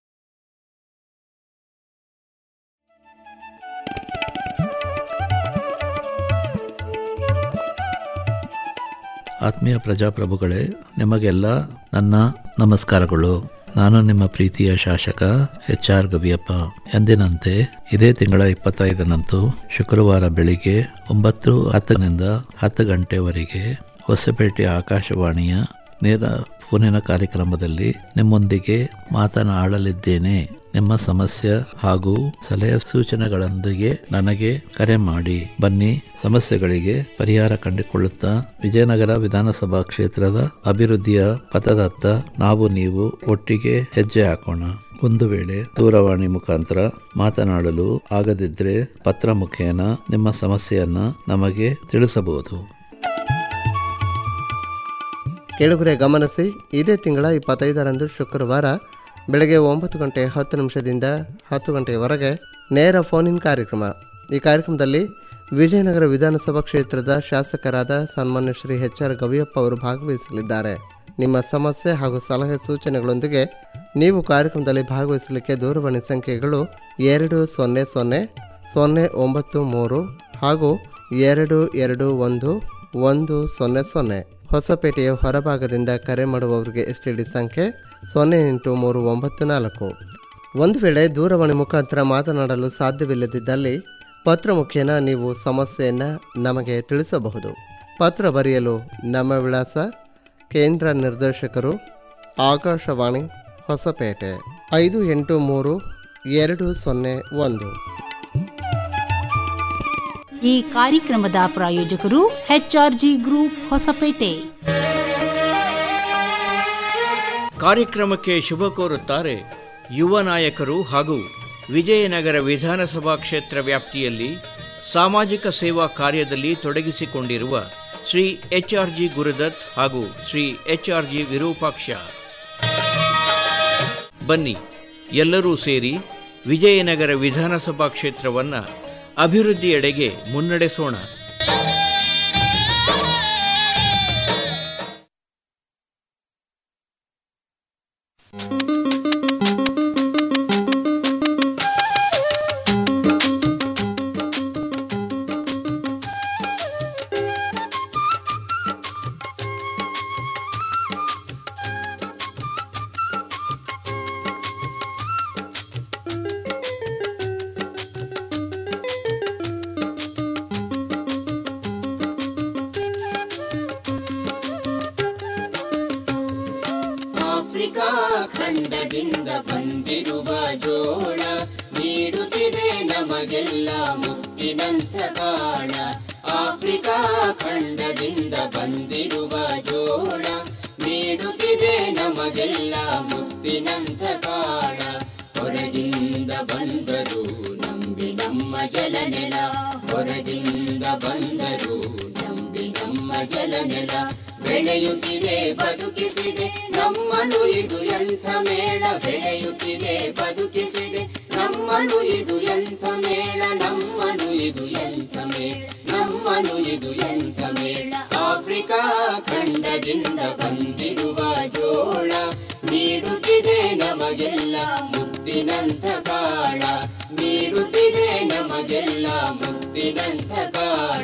ಆತ್ಮೀಯ ಪ್ರಜಾಪ್ರಭುಗಳೇ ನಿಮಗೆಲ್ಲ ನನ್ನ ನಮಸ್ಕಾರಗಳು ನಾನು ನಿಮ್ಮ ಪ್ರೀತಿಯ ಶಾಸಕ ಎಚ್ ಆರ್ ಗವಿಯಪ್ಪ ಎಂದಿನಂತೆ ಇದೇ ತಿಂಗಳ ಇಪ್ಪತ್ತೈದರಂದು ಶುಕ್ರವಾರ ಬೆಳಿಗ್ಗೆ ಒಂಬತ್ತು ಹತ್ತರಿಂದ ಹತ್ತು ಗಂಟೆವರೆಗೆ ಹೊಸಪೇಟೆ ಆಕಾಶವಾಣಿಯ ನೇರ ಫೋನಿನ ಕಾರ್ಯಕ್ರಮದಲ್ಲಿ ನಿಮ್ಮೊಂದಿಗೆ ಮಾತನಾಡಲಿದ್ದೇನೆ ನಿಮ್ಮ ಸಮಸ್ಯೆ ಹಾಗೂ ಸಲಹೆ ಸೂಚನೆಗಳೊಂದಿಗೆ ನನಗೆ ಕರೆ ಮಾಡಿ ಬನ್ನಿ ಸಮಸ್ಯೆಗಳಿಗೆ ಪರಿಹಾರ ಕಂಡುಕೊಳ್ಳುತ್ತಾ ವಿಜಯನಗರ ವಿಧಾನಸಭಾ ಕ್ಷೇತ್ರದ ಅಭಿವೃದ್ಧಿಯ ಪಥದತ್ತ ನಾವು ನೀವು ಒಟ್ಟಿಗೆ ಹೆಜ್ಜೆ ಹಾಕೋಣ ಒಂದು ವೇಳೆ ದೂರವಾಣಿ ಮುಖಾಂತರ ಮಾತನಾಡಲು ಆಗದಿದ್ದರೆ ಪತ್ರ ಮುಖೇನ ನಿಮ್ಮ ಸಮಸ್ಯೆಯನ್ನ ನಮಗೆ ತಿಳಿಸಬಹುದು ಕೇಳುಗರೆ ಗಮನಿಸಿ ಇದೇ ತಿಂಗಳ ಇಪ್ಪತ್ತೈದರಂದು ಶುಕ್ರವಾರ ಬೆಳಗ್ಗೆ ಒಂಬತ್ತು ಗಂಟೆ ಹತ್ತು ನಿಮಿಷದಿಂದ ಹತ್ತು ಗಂಟೆಯವರೆಗೆ ನೇರ ಫೋನ್ ಇನ್ ಕಾರ್ಯಕ್ರಮ ಈ ಕಾರ್ಯಕ್ರಮದಲ್ಲಿ ವಿಜಯನಗರ ವಿಧಾನಸಭಾ ಕ್ಷೇತ್ರದ ಶಾಸಕರಾದ ಸನ್ಮಾನ್ಯ ಶ್ರೀ ಎಚ್ ಆರ್ ಗವಿಯಪ್ಪ ಅವರು ಭಾಗವಹಿಸಲಿದ್ದಾರೆ ನಿಮ್ಮ ಸಮಸ್ಯೆ ಹಾಗೂ ಸಲಹೆ ಸೂಚನೆಗಳೊಂದಿಗೆ ನೀವು ಕಾರ್ಯಕ್ರಮದಲ್ಲಿ ಭಾಗವಹಿಸಲಿಕ್ಕೆ ದೂರವಾಣಿ ಸಂಖ್ಯೆಗಳು ಎರಡು ಸೊನ್ನೆ ಸೊನ್ನೆ ಸೊನ್ನೆ ಒಂಬತ್ತು ಮೂರು ಹಾಗೂ ಎರಡು ಎರಡು ಒಂದು ಒಂದು ಸೊನ್ನೆ ಸೊನ್ನೆ ಹೊಸಪೇಟೆಯ ಹೊರಭಾಗದಿಂದ ಕರೆ ಮಾಡುವವರಿಗೆ ಎಸ್ ಟಿ ಡಿ ಸಂಖ್ಯೆ ಸೊನ್ನೆ ಎಂಟು ಮೂರು ಒಂಬತ್ತು ನಾಲ್ಕು ಒಂದು ವೇಳೆ ದೂರವಾಣಿ ಮುಖಾಂತರ ಮಾತನಾಡಲು ಸಾಧ್ಯವಿಲ್ಲದಿದ್ದಲ್ಲಿ ಪತ್ರ ಮುಖೇನ ನೀವು ಸಮಸ್ಯೆಯನ್ನು ನಮಗೆ ತಿಳಿಸಬಹುದು ಪತ್ರ ಬರೆಯಲು ನಮ್ಮ ವಿಳಾಸ ಕೇಂದ್ರ ನಿರ್ದೇಶಕರು ಆಕಾಶವಾಣಿ ಹೊಸಪೇಟೆ ಐದು ಎಂಟು ಮೂರು ಎರಡು ಸೊನ್ನೆ ಒಂದು ಈ ಕಾರ್ಯಕ್ರಮದ ಪ್ರಾಯೋಜಕರು ಎಚ್ಆರ್ಜಿ ಗ್ರೂಪ್ ಹೊಸಪೇಟೆ ಕಾರ್ಯಕ್ರಮಕ್ಕೆ ಶುಭ ಕೋರುತ್ತಾರೆ ಯುವ ನಾಯಕರು ಹಾಗೂ ವಿಜಯನಗರ ವಿಧಾನಸಭಾ ಕ್ಷೇತ್ರ ವ್ಯಾಪ್ತಿಯಲ್ಲಿ ಸಾಮಾಜಿಕ ಸೇವಾ ಕಾರ್ಯದಲ್ಲಿ ತೊಡಗಿಸಿಕೊಂಡಿರುವ Shri H R G Gurudatt ಹಾಗೂ Shri H R G Virupaksha ಬನ್ನಿ ಎಲ್ಲರೂ ಸೇರಿ ವಿಜಯನಗರ ವಿಧಾನಸಭಾ ಕ್ಷೇತ್ರವನ್ನು ಅಭಿವೃದ್ಧಿಯೆಡೆಗೆ ಮುನ್ನಡೆಸೋಣ ಆಫ್ರಿಕಾ ಖಂಡದಿಂದ ಬಂದಿರುವ ಜೋಳ ನೀಡುತ್ತಿದೆ ನಮಗೆಲ್ಲ ಮುತ್ತಿನಂಥ ಕಾಳ ಆಫ್ರಿಕಾ ಖಂಡದಿಂದ ಬಂದಿರುವ ಜೋಳ ನೀಡುತ್ತಿದೆ ನಮಗೆಲ್ಲ ಮುತ್ತಿನಂಥ ಕಾಳ ಹೊರಗಿಂದ ಬಂದರು ನಂಬಿ ನಮ್ಮ ಜಲನೆಲ ಹೊರಗಿಂದ ಬಂದರು ನಂಬಿ ನಮ್ಮ ಜಲನೆಲ ಬೆಳೆಯುತ್ತಿದೆ ಬದುಕಿಸಿದೆ ನಮ್ಮನು ಇದು ಎಂಥ ಮೇಳ ಬೆಳೆಯುತ್ತಿದೆ ಬದುಕಿಸಿದೆ ನಮ್ಮನು ಇದು ಎಂಥ ಮೇಳ ನಮ್ಮನು ಇದು ಎಂಥ ಮೇಳ ನಮ್ಮನು ಇದು ಎಂಥ ಮೇಳ ಆಫ್ರಿಕಾ ಖಂಡದಿಂದ ಬಂದಿರುವ ಜೋಳ ನೀಡುತ್ತಿದೆ ನಮಗೆಲ್ಲ ಮುತ್ತಿನಂಥ ಕಾಳ ನೀಡುತ್ತಿದೆ ನಮಗೆಲ್ಲ ಮುತ್ತಿನಂಥ ಕಾಳ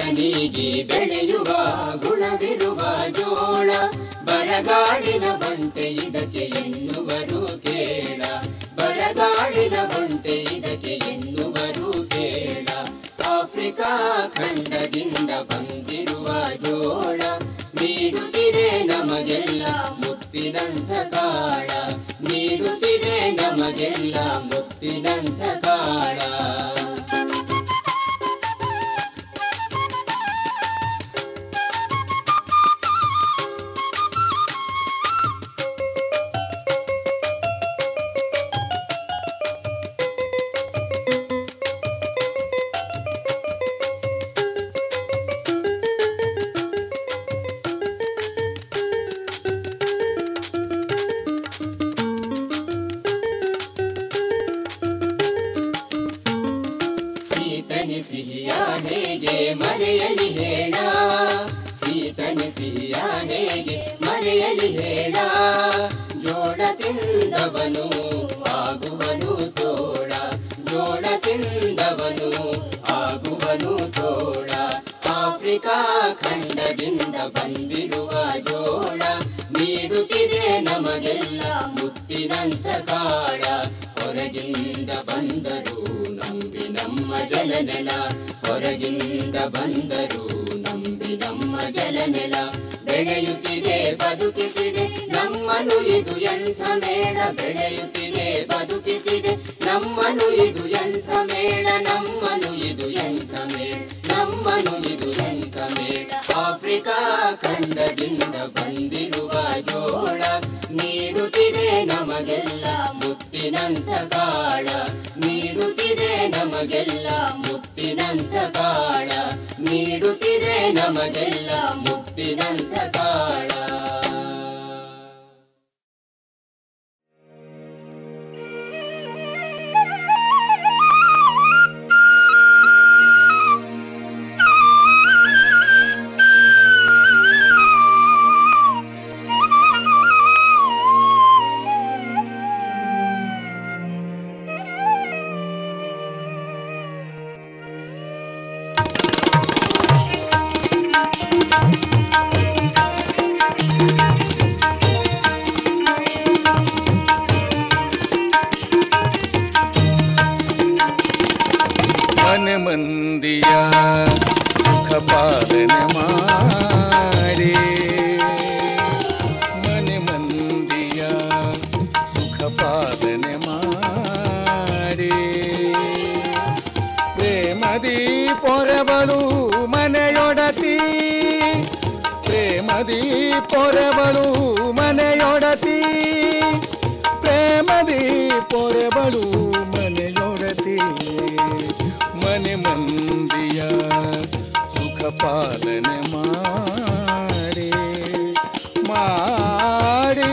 ನೀಗಿ ಬೆಳೆಯುವ ಗುಣವಿರುವ ಜೋಳ ಬರಗಾಡಿನ ಬಂಟೆ ಇದಕ್ಕೆ ಎನ್ನುವರು ಕೇಳ ಬರಗಾಡಿನ ಬಂಟೆ ಇದಕ್ಕೆ ಎನ್ನುವರು ಕೇಳ ಆಫ್ರಿಕಾ ಖಂಡದಿಂದ ಬಂದಿರುವ ಜೋಳ ನೀಡುತ್ತಿದೆ ನಮಗೆಲ್ಲ ಮುತ್ತಿನಂಥ ಕಾಳ ನೀಡುತ್ತಿದೆ ನಮಗೆಲ್ಲ ಮುತ್ತಿನಂಥ ಕಾಳ ಸೀತನಿ ಸಿಹಿಯ ಹೇಗೆ ಮರೆಯಲಿ ಹೇಳ ಸೀತನಿ ಸಿಹಿಯ ಹೇಗೆ ಮರೆಯಲಿ ಹೇಳ ಜೋಳ ತಿಂದವನು ಆಗುವನು ತೋಳ ಜೋಳ ತಿಂದವನು ಆಗುವನು ತೋಳ ಆಫ್ರಿಕಾ ಖಂಡದಿಂದ ಬಂದಿರುವ ಜೋಳ ನೀಡುತ್ತಿದೆ ನಮಗೆಲ್ಲ ಮುತ್ತಿನಂತ ಕಾಳ ಹೊರಗಿಂದ ಬಂದರು ನಂಬಿ ನಮ್ಮ ಜಲನೆಲ ಹೊರಗಿಂದ ಬಂದರು ನಂಬಿ ನಮ್ಮ ಜಲನೆಲ ಬೆಳೆಯುತ್ತಿದೆ ಬದುಕಿಸಿದೆ ನಮ್ಮನು ಇದು ಎಂಥ ಮೇಳ ಬೆಳೆಯುತ್ತಿದೆ ಬದುಕಿಸಿದೆ ನಮ್ಮನು ಇದು ಎಂಥ ಮೇಳ ನಮ್ಮನು ಇದು ಎಂಥ ಮೇಳ ನಮ್ಮನು ಇದು ಎಂಥ ಮೇಳ ಆಫ್ರಿಕಾ ಖಂಡದಿಂದ ಬಂದಿರುವ ಜೋಳ ನೀಡುತ್ತಿದೆ ನಮಗೆಲ್ಲ ಮುತ್ತಿನಂತ ಕಾಳ ನೀಡುತ್ತಿದೆ ನಮಗೆಲ್ಲ ಮುತ್ತಿನಂತ ಕಾಳ ನೀಡುತ್ತಿದೆ ನಮಗೆಲ್ಲ ಮುತ್ತಿನಂತ ಕಾಳ ಮನೆ ಮಂದಿಯ ಸುಖ ಪಾಲನೆ ಮಾಡಿ ಮನೆ ಮಂದಿಯ ಸುಖ ಪಾಲನೆ ಮಾಡಿ ಪ್ರೇಮದಿ ಪೊರೆಬಳು ಮನೆಯೊಡತಿ ಪ್ರೇಮದಿ ಪೊರೆಬಳು ಮನೆಯೊಡತಿ ಪ್ರೇಮದಿ ಪೊರೆಬಳು ಮನೆಯೊಡತಿ ಮನೆ ಮಂದಿಯ ಸುಖ ಪಾಲನೆ ಮಾಡಿ ಮಾಡಿ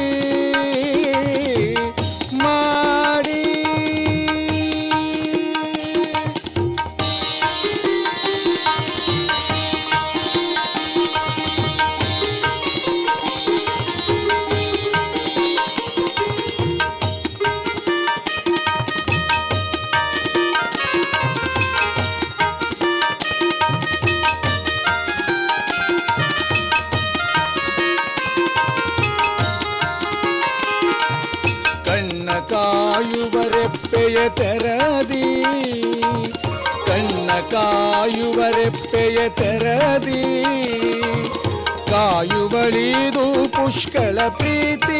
ಮಾಡಿ ಕಣ್ಣ ಕಾಯುವ ರೆಪ್ಪೆಯ ತೆರದಿ ಕಣ್ಣ ಕಾಯುವ ರೆಪ್ಪೆಯ ತೆರದಿ ಕಾಯುವಳಿದು ಪುಷ್ಕಳ ಪ್ರೀತಿ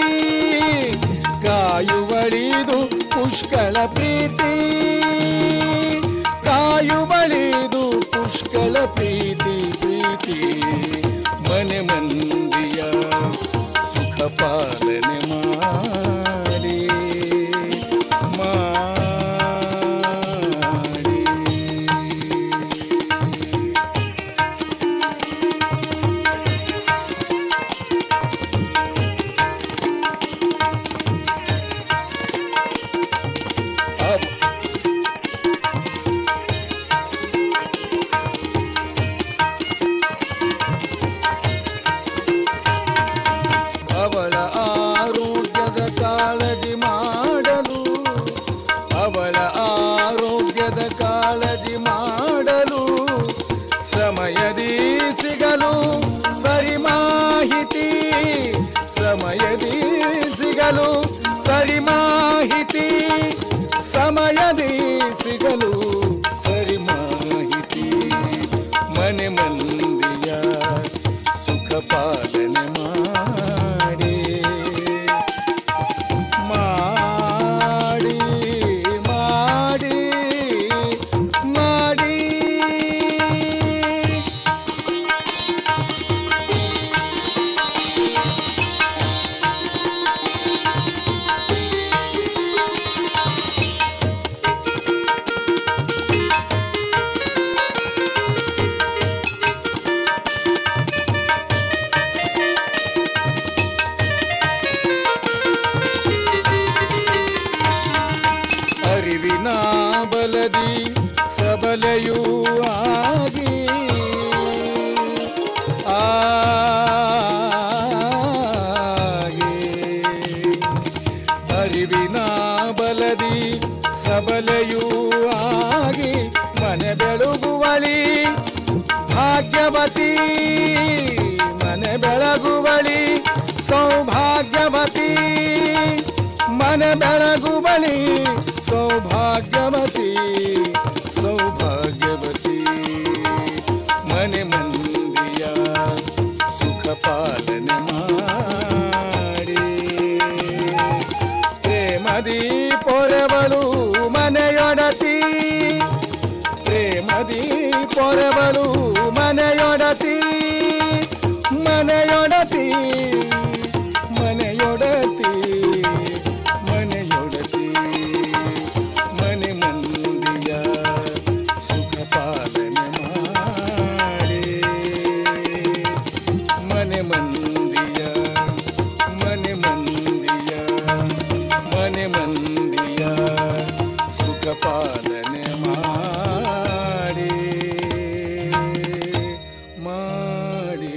ಕಾಯುವಳಿದು ಪುಷ್ಕಳ ಪ್ರೀತಿ ಕಾಯುವಳಿದು ಪುಷ್ಕಳ ಪ್ರೀತಿ ಪ್ರೀತಿ ಮನೆ ಮಂದಿಯ ಸುಖ ಪಾಲನೆ ಮಾಡಿ ಮಾಡಿ ಬಲದಿ ಸಬಲೆಯೂ ಆಗಿ ಆಗಿ ಅರಿವಿನ ಬಲದಿ ಸಬಲೆಯೂ ಆಗಿ ಮನೆ ಬೆಳಗುವಳಿ ಭಾಗ್ಯವತಿ ಮನೆ ಬೆಳಗುವಳಿ ಸೌಭಾಗ್ಯವತಿ ಮನೆ ಬೆಳಗುವಳಿ ಸೌಭಾಗ್ಯವತಿ ಸೌಭಾಗ್ಯವತಿ ಮನೆ ಮಂದಿಯ ಸುಖ ಪಾಲನೆ ಮಾಡಿ ಪ್ರೇಮದಿ ಪೊರೆವಳು ಮನೆಯೊಡತಿ ಪ್ರೇಮದಿ ಪೊರೆವಳು ಮನೆಯೊಡತಿ ಮನೆಯೊಡತಿ ಮನೆಯೊಡತಿ ಮನೆಯೊಡತಿ ಮನೆ ಮಂದಿಯ ಸುಖ ಪಾಲನೆ ಮಾಡಿ ಮನೆ ಮಂದಿಯ ಮನೆ ಮಂದಿಯ ಮನೆ ಮಂದಿಯ ಸುಖ ಪಾಲನೆ ಮಾಡಿ ಮಾಡಿ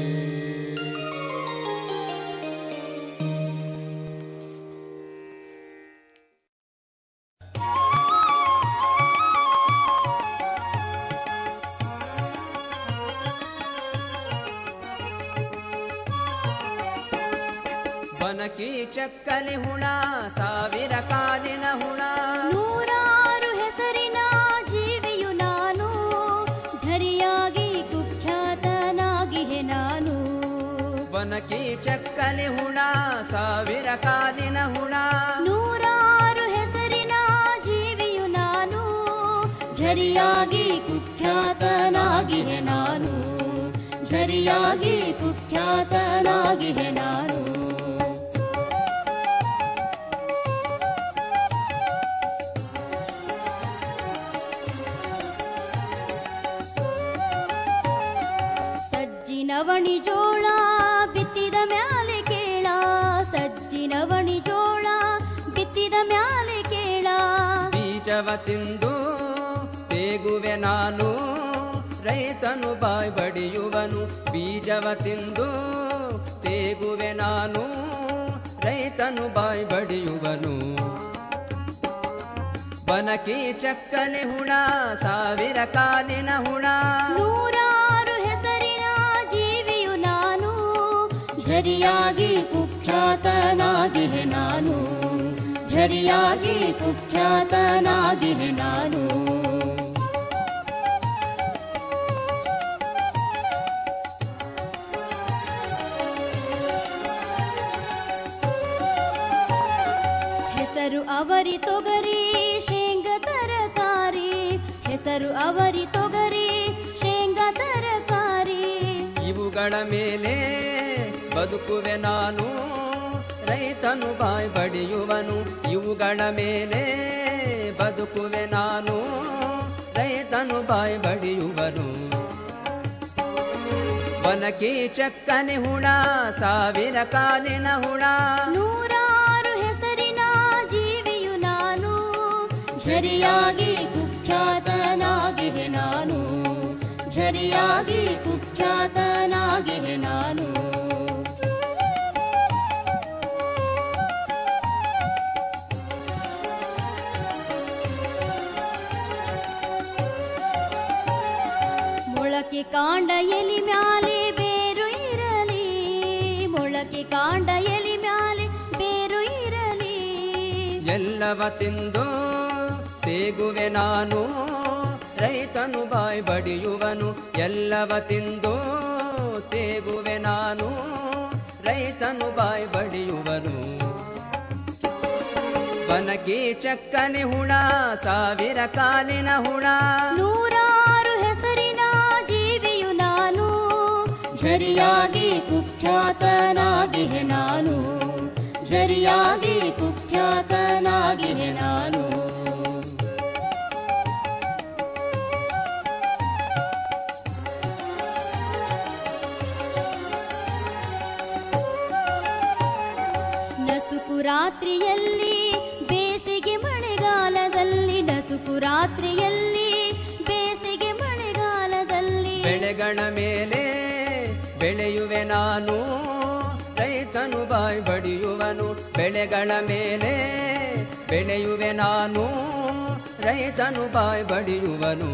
ಬನಕಿ ಚಕ್ಕಲಿ ಹುಣ ಸಾವಿರ ಕಾಲಿನ ಹುಣ ನೂರಾರು ಹೆಸರಿನ ಜೀವಿಯು ನಾನು ಝರಿಯಾಗಿ ಕುಖ್ಯಾತನಾಗಿಹೆ ನಾನು ಬನಕಿ ಚಕ್ಕಲಿ ಹುಣ ಸಾವಿರ ಕಾಲಿನ ಹುಣ ನೂರಾರು ಹೆಸರಿನ ಜೀವಿಯು ನಾನು ಝರಿಯಾಗಿ ಕುಖ್ಯಾತನಾಗಿಹೆ ನಾನು ಝರಿಯಾಗಿ ಕುಖ್ಯಾತನಾಗಿಹೆ ನಾನು ಸಜ್ಜಿನವಣಿ ಜೋಳ ಬಿತ್ತಿದ ಮ್ಯಾಲೆ ಕೇಳ ಸಜ್ಜಿನವಣಿ ಜೋಳ ಬಿತ್ತಿದ ಮ್ಯಾಲೆ ಕೇಳ ಬೀಜವ ತಿಂದು ತೇಗುವೆ ನಾನು ರೈತನು ಬಾಯ್ ಬಡಿಯುವನು ಬೀಜವ ತಿಂದು ತೇಗುವೆ ನಾನು ರೈತನು ಬಾಯ್ ಬಡಿಯುವನು ಬನಕಿ ಚಕ್ಕನೆ ಹುಣ ಸಾವಿರ ಕಾಲಿನ ಹುಣ ನೂರಾರು ಹೆಸರಿನ ಜೀವಿಯು ನಾನು ಝರಿಯಾಗಿ ಕುಖ್ಯಾತನಾಗಿಹೆ ನಾನು ಝರಿಯಾಗಿ ಕುಖ್ಯಾತನಾಗಿಹೆ ನಾನು ಹೆಸರು ಅವರಿ ತೊಗರಿ ಶೇಂಗ ತರಕಾರಿ ಹೆಸರು ಅವರಿ ತೊಗರಿ ಶೇಂಗ ತರಕಾರಿ ಇವುಗಳ ಮೇಲೆ ಬದುಕುವೆ ನಾನು ರೈತನು ಬಾಯ್ ಬಡಿಯುವನು ಇವುಗಳ ಮೇಲೆ ಬದುಕುವೆ ನಾನು ರೈತನು ಬಾಯ್ ಬಡಿಯುವನು ಬನಕಿ ಚಕ್ಕನೆ ಹುಣ ಸಾವಿರ ಕಾಲಿನ ಹುಣ ನೂರಾರು ಹೆಸರಿನ ಜೀವಿಯು ನಾನು ಝರಿಯಾಗಿ ಕುಖ್ಯಾತನಾಗಿಹೆ ನಾನು ಝರಿಯಾಗಿ ಕುಖ್ಯಾತನಾಗಿಹೆ ನಾನು ಮೊಳಕೆ ಕಾಂಡ ಎಲಿ ಮ್ಯಾಲೆ ಬೇರು ಇರಲಿ ಮೊಳಕೆ ಕಾಂಡ ಎಲಿ ಮ್ಯಾಲೆ ಬೇರು ಇರಲಿ ಎಲ್ಲವ ತಿಂದು ತೇಗುವೆ ನಾನು ರೈತನು ಬಾಯ್ ಬಡಿಯುವನು ಎಲ್ಲವ ತಿಂದು ತೇಗುವೆ ನಾನು ರೈತನು ಬಾಯ್ ಬಡಿಯುವನು ಬನಕಿ ಚಕ್ಕನೆ ಹುಣ ಸಾವಿರ ಕಾಲಿನ ಹುಣ ನೂರಾರು ಹೆಸರಿನ ಜೀವಿಯು ನಾನು ಝರಿಯಾಗಿ ಕುಖ್ಯಾತನಾಗಿಹೆ ನಾನು ಝರಿಯಾಗಿ ಕುಖ್ಯಾತನಾಗಿಹೆ ನಾನು ನಸುಕು ರಾತ್ರಿಯಲ್ಲಿ ಬೇಸಿಗೆ ಮಳೆಗಾಲದಲ್ಲಿ ನಸುಕು ಬೆಳಕು ರಾತ್ರಿಯಲ್ಲಿ ಬೇಸಿಗೆ ಮಳೆಗಾಲದಲ್ಲಿ ಬೆಳೆಗಳ ಮೇಲೆ ಬೆಳೆಯುವೆ ನಾನು ರೈತನು ಬಾಯ್ ಬಡಿಯುವನು ಬೆಳೆಗಳ ಮೇಲೆ ಬೆಳೆಯುವೆ ನಾನು ರೈತನು ಬಾಯ್ ಬಡಿಯುವನು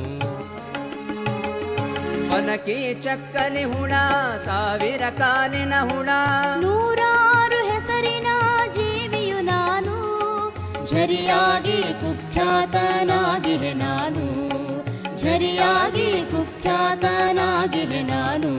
ಒನಕೆ ಚಕ್ಕನೆ ಹುಣ ಸಾವಿರ ಕಾಲಿನ ಹುಣ ನೂರಾರು ಹೆಸರಿನ ಜೀವಿಯು ನಾನು ಝರಿಯಾಗಿ ಕುಖ್ಯಾತನಾಗಿರೆ ನಾನು ಝರಿಯಾಗಿ ಕುಖ್ಯಾತನಾಗಿರೆ ನಾನು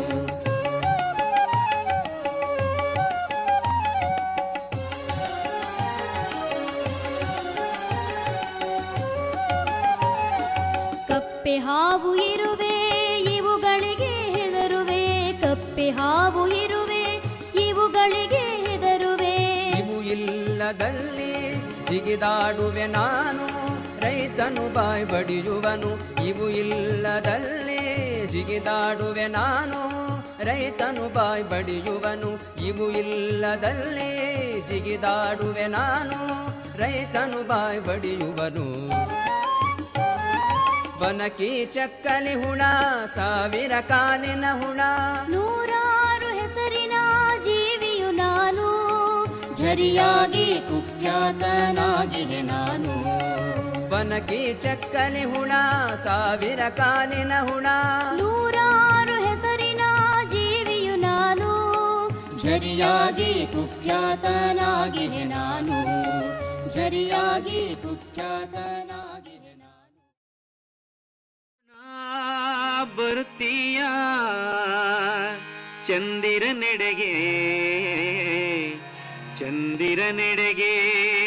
ಕಪ್ಪೆ ಹಾವು ಇರುವೆ ಇವುಗಳಿಗೆ ಹೆದರುವೆ ಕಪ್ಪೆ ಹಾವು ಇರುವೆ ಇವುಗಳಿಗೆ ಹೆದರುವೆ ಇವು ಇಲ್ಲದಲ್ಲಿ ಜಿಗಿದಾಡುವೆ ನಾನು ರೈತನು ಬಾಯ್ ಬಡಿಯುವನು ಇವು ಇಲ್ಲದಲ್ಲಿ ಜಿಗಿದಾಡುವೆ ನಾನು ರೈತನು ಬಾಯ್ ಬಡಿಯುವನು ಇವು ಇಲ್ಲದಲ್ಲಿ ಜಿಗಿದಾಡುವೆ ನಾನು ರೈತನು ಬಾಯ್ ಬಡಿಯುವನು ಬನಕಿ ಚಕ್ಕಲಿ ಹುಣ ಸಾವಿರ ಕಾಲಿನ ಹುಣ ನೂರಾರು ಹೆಸರಿನ ಜೀವಿಯು ನಾನು ಝರಿಯಾಗಿ ಕುಖ್ಯಾತನಾಗಿರೆ ನಾನು ಬನಕಿ ಚಕ್ಕಲಿ ಹುಣ ಸಾವಿರ ಕಾಲಿನ ಹುಣ ನೂರಾರು ಹೆಸರಿನ ಜೀವಿಯು ನಾನು ಝರಿಯಾಗಿ ಕುಖ್ಯಾತನಾಗಿರೆ ನಾನು ಝರಿಯಾಗಿ ಕುಖ್ಯಾತನಾಗಿರೆ ಬರುತ್ತೀಯ ಚಂದಿರ ನೆಡೆಗೆ ಚಂದಿರ ನೆಡೆಗೆ